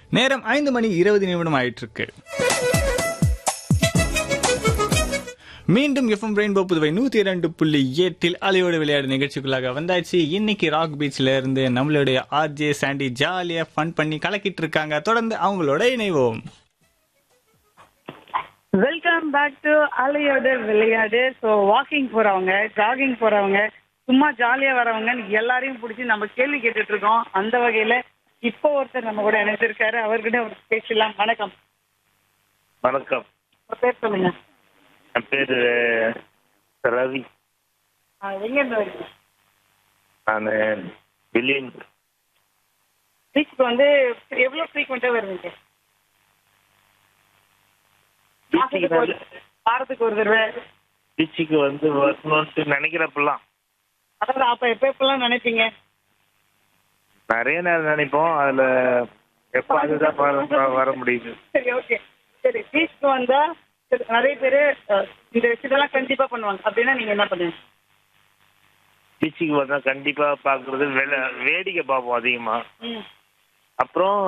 நேரம் ஐந்து மணி இருபது நிமிடம் ஆயிட்டு இருக்கு மீண்டும் எஃப்எம் ரெயின்போ புதுவை நூத்தி இரண்டு புள்ளி எட்டில் அலையோடு விளையாடு நிகழ்ச்சிக்குள்ளாக வந்தாச்சு இன்னைக்கு ராக் பீச்ல இருந்து நம்மளுடைய ஆர்ஜே சாண்டி ஜாலியா ஃபன் பண்ணி கலக்கிட்டு இருக்காங்க தொடர்ந்து அவங்களோட இணைவோம் வெல்கம் பேக் டு அலையோட விளையாடு ஸோ வாக்கிங் போறவங்க ஜாகிங் போறவங்க சும்மா ஜாலியா வரவங்க எல்லாரையும் பிடிச்சி நம்ம கேள்வி கேட்டுட்டு இருக்கோம் அந்த வகையில இப்போ ஒருத்தர் நம்ம கூட இணைஞ்சிருக்காரு அவர்கிட்ட ஒரு பேசலாம் வணக்கம் வணக்கம் உங்க பேர் சொல்லுங்க என் பேரு ரவி ஆ, எங்க இருந்து வரீங்க நான் பில்லியன் பீச்சுக்கு வந்து எவ்வளவு ஃப்ரீக்வெண்டா வருவீங்க பீச்சுக்கு மாசத்துக்கு ஒரு வாரத்துக்கு ஒரு தடவை பீச்சுக்கு வந்து வரணும்ட்டு நினைக்கிறப்பெல்லாம் அதாவது அப்ப எப்ப எப்பெல்லாம் நினைப்பீங்க நிறைய நேரம் நினைப்போம் அதுல எப்ப அதுதான் வர- வர முடியுது சரி ஓகே சரி பீச்சுக்கு வந்தா சரி, நிறைய பேரு அஹ், இந்த விஷயத்தெல்லாம் கண்டிப்பா பண்ணுவாங்க அப்படின்னா நீங்க என்ன பண்ணுவீங்க பீச்சுக்கு வந்தா கண்டிப்பா பாக்குறது வெள வேடிக்கை பார்ப்போம் அதிகமா ம் அப்புறம்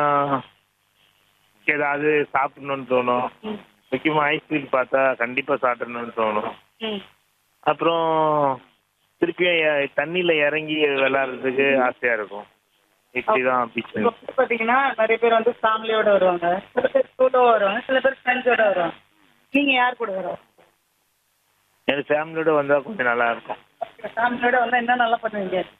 ஏதாவது சாப்பிடணும்னு தோணும் ம் முக்கியமா ஐஸ்கிரீம் பார்த்தா கண்டிப்பா சாப்பிடணும்னு தோணும் ம் அப்புறம் திருப்பியும் எ- தண்ணியில இறங்கி விளையாடுறதுக்கு ஆசையா இருக்கும் இப்படிதான் பீச் இப்போ பாத்தீங்கன்னா நிறைய பேர் வந்து ஃபேமிலியோட வருவாங்க சில பேர் ஸ்கூலோட வருவாங்க சில பேர் ஃப்ரெண்ட்ஸோட வருவாங்க நீங்க யார் கூட வர எனக்கு ஃபேமிலியோட வந்தா கொஞ்சம் நல்லா இருக்கும் ஃபேமிலியோட வந்தா என்ன நல்லா பண்ணுவீங்க